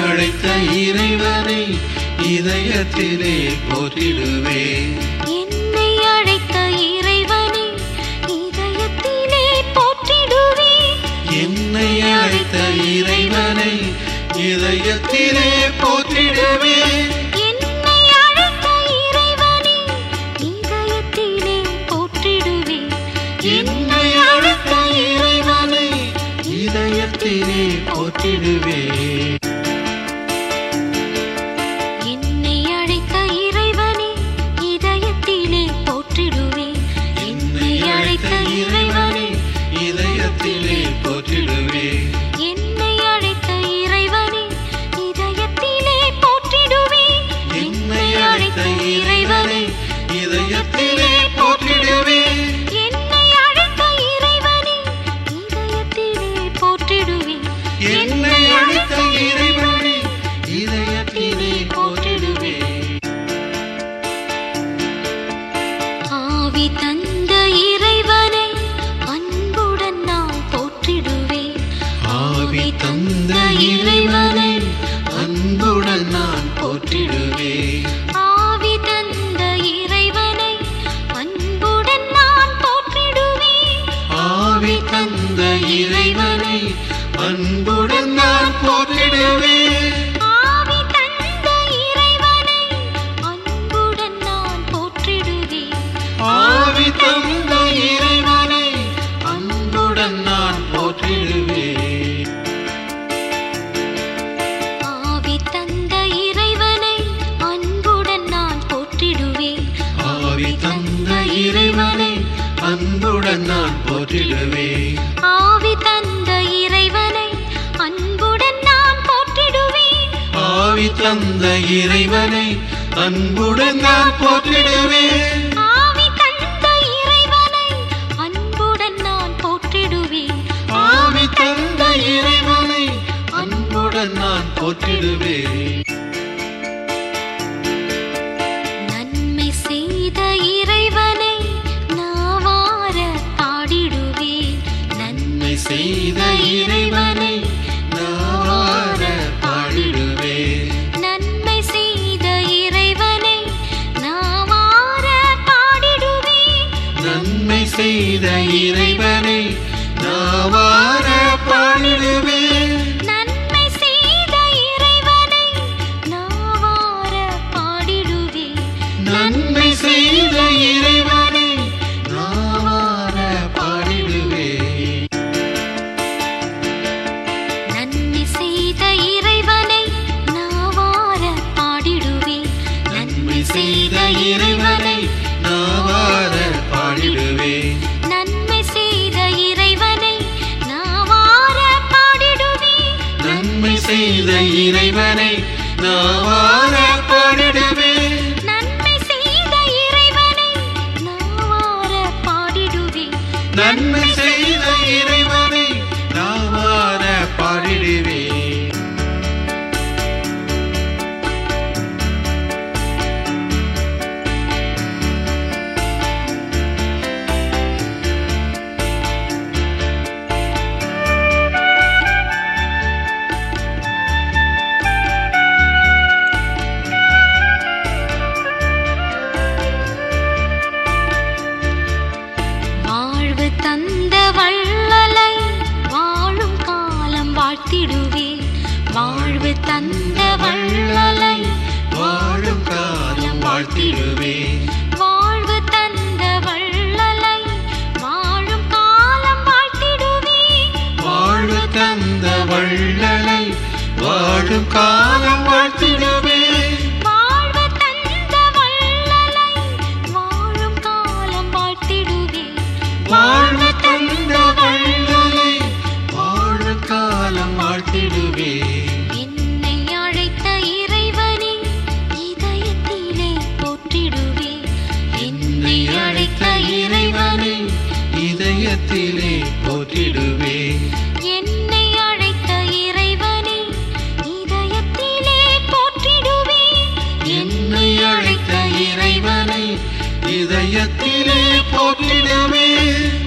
அழைத்த இறைவனை இதயத்திலே போற்றிடுவேன் என்னை அழைத்த இறைவனை இதயத்திலே போற்றிடுவேன் என்னை அழைத்த இறைவனை இதயத்திலே போற்றிடுவேன் என்னை அழைத்த இறைவனை இதயத்திலே போற்றிடுவேன் என்னை அழைத்த இறைவனை இதயத்திலே போற்றிடுவேன் என்னை அழைத்த இறைவனை இதயத்திலே போற்றிடுவேன் என்னை அழைத்த இறைவனை இதயத்திலே போற்றிடுவேன் என்னை அழைத்த இறைவனை இதயத்திலே போற்றிடுவேன் என்னை அழைத்த இறைவனை இதயத்திலே போற்றிடுவேன் என்னை அழைத்த இறைவனை இதயத்திலே போற்றிடுவேன் என்னை அழைத்த இறைவனை இதயத்திலே போற்றிடுவேன் ஆவி தந்த இறைவனை அன்புடன் நான் போற்றிடுவேன் ஆவி தந்த இறைவனை அன்புடன் நான் போற்றிடுவேன் ஆவி தந்த இறைவனை அன்புடன் நான் போற்றிடுவேன் ஆவி தந்த இறைவனை அன்புடன் நான் போற்றிடுவேன் ஆவி தந்த இறைவனை அன்புடன் நான் போற்றிடுவேன் ஆவி தந்த இறைவனை அன்புடன் நான் போற்றிடுவேன் ஆவி தந்த இறைவனை அன்புடன் நான் போற்றிடுவேன் ஆவி தந்த இறைவனை அன்புடன் நான் போற்றிடுவேன் ஆவி தந்த இறைவனை அன்புடன் நான் போற்றிடுவேன் ஆவி தந்த இறைவனை அன்புடன் நான் போற்றிடுவேன் ஆவி தந்த இறைவனை அன்புடன் நான் போற்றிடுவேன் ஆவி தந்த இறைவனை அன்புடன் நான் போற்றிடுவேன் நன்மை செய்த இறைவனை நாவார பாடிடுவேன் நன்மை செய்த இறைவனை நாவார பாடிடுவேன் நன்மை செய்த இறைவனை நாவார பாடிடுவேன் நன்மை செய்த இறைவனை நாவார பாடிடுவேன் நன்மை செய்த இறைவனை நாவார பாடிடுவேன் நன்மை செய்த இறைவனை நாவார பாடிடுவேன் நன்மை செய்த இறைவனை நாவார பாடிடுவேன் நன்மை செய்த இறைவனை நாவார பாடிடுவேன் நன்மை செய்த இறைவனை நாவார பாடிடுவேன் நன்மை செய்த இறைவனை நாவார பாடிடுவேன் நன்மை செய்த இறைவனை நாவார பாடிடுவேன் நன்மை செய்த இறைவனை நாவார பாடிடுவேன் வாழ்வு தந்த வள்ளலை வாழும் காலம் வாழ்த்திடுவேன் வாழ்வு தந்த வள்ளலை வாழும் காலம் வாழ்த்திடுவேன் வாழ்வு தந்த வள்ளலை வாழும் காலம் வாழ்த்திடுவேன் வாழ்வு தந்த வள்ளலை வாழும் காலம் வாழ்த்திடுவேன் வாழ்வு தந்த வள்ளலை வாழும் காலம் வாழ்த்திடுவேன் வாழ்வு தந்த வள்ளலை வாழும் காலம் வாழ்த்திடுவேன் என்னை அழைத்த இறைவனை இதயத்திலே போற்றிடுவேன் என்னை அழைத்த இறைவனை இதயத்திலே போற்றிடுவேன் என்னை அழைத்த இறைவனை இதயத்திலே போற்றிடுவேன் என்னை அழைத்த இறைவனை இதயத்திலே போற்றிடுவேன்